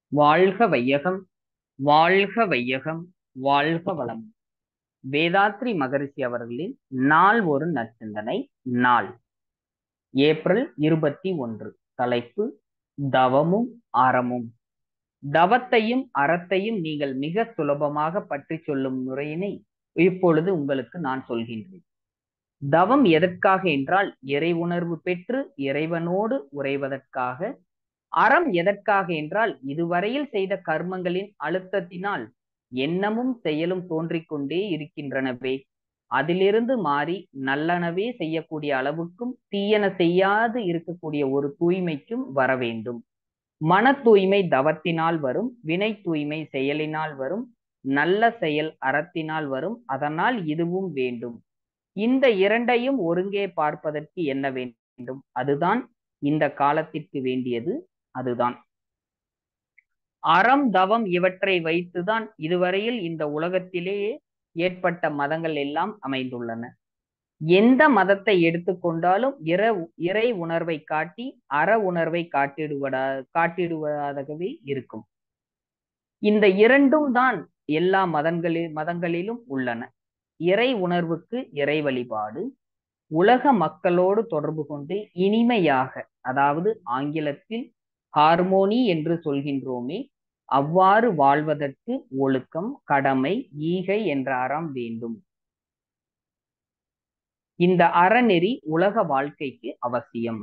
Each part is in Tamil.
வாழ்க வையகம் வாழ்க வையகம் வாழ்க வளம் வேதாத்ரி மகரிஷி அவர்களின் நாள் ஒரு நற்சிந்தனை நாள் ஏப்ரல் இருபத்தி ஒன்று தலைப்பு தவமும் அறமும் தவத்தையும் அறத்தையும் நீங்கள் மிக சுலபமாக பற்றி சொல்லும் முறையினை இப்பொழுது உங்களுக்கு நான் சொல்கின்றேன் தவம் எதற்காக என்றால் இறை உணர்வு பெற்று இறைவனோடு உறைவதற்காக அறம் எதற்காக என்றால் இதுவரையில் செய்த கர்மங்களின் அழுத்தத்தினால் எண்ணமும் செயலும் தோன்றிக் கொண்டே இருக்கின்றனவே அதிலிருந்து மாறி நல்லனவே செய்யக்கூடிய அளவுக்கும் தீயன செய்யாது இருக்கக்கூடிய ஒரு தூய்மைக்கும் வர வேண்டும் மன தூய்மை தவத்தினால் வரும் வினை தூய்மை செயலினால் வரும் நல்ல செயல் அறத்தினால் வரும் அதனால் இதுவும் வேண்டும் இந்த இரண்டையும் ஒருங்கே பார்ப்பதற்கு என்ன வேண்டும் அதுதான் இந்த காலத்திற்கு வேண்டியது அதுதான் அறம் தவம் இவற்றை வைத்துதான் இதுவரையில் இந்த உலகத்திலேயே ஏற்பட்ட மதங்கள் எல்லாம் அமைந்துள்ளன எந்த மதத்தை எடுத்துக்கொண்டாலும் இற இறை உணர்வை காட்டி அற உணர்வை காட்டிடுவதா காட்டிடுவதாகவே இருக்கும் இந்த இரண்டும் தான் எல்லா மதங்களில் மதங்களிலும் உள்ளன இறை உணர்வுக்கு இறை வழிபாடு உலக மக்களோடு தொடர்பு கொண்டு இனிமையாக அதாவது ஆங்கிலத்தில் ஹார்மோனி என்று சொல்கின்றோமே அவ்வாறு வாழ்வதற்கு ஒழுக்கம் கடமை ஈகை என்ற அறம் வேண்டும் இந்த அறநெறி உலக வாழ்க்கைக்கு அவசியம்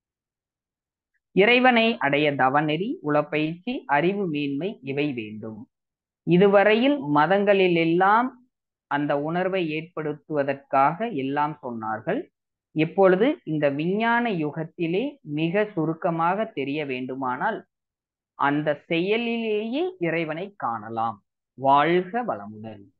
இறைவனை அடைய தவநெறி உளப்பயிற்சி அறிவு மேன்மை இவை வேண்டும் இதுவரையில் மதங்களில் எல்லாம் அந்த உணர்வை ஏற்படுத்துவதற்காக எல்லாம் சொன்னார்கள் இப்பொழுது இந்த விஞ்ஞான யுகத்திலே மிக சுருக்கமாக தெரிய வேண்டுமானால் அந்த செயலிலேயே இறைவனை காணலாம் வாழ்க வளமுடன்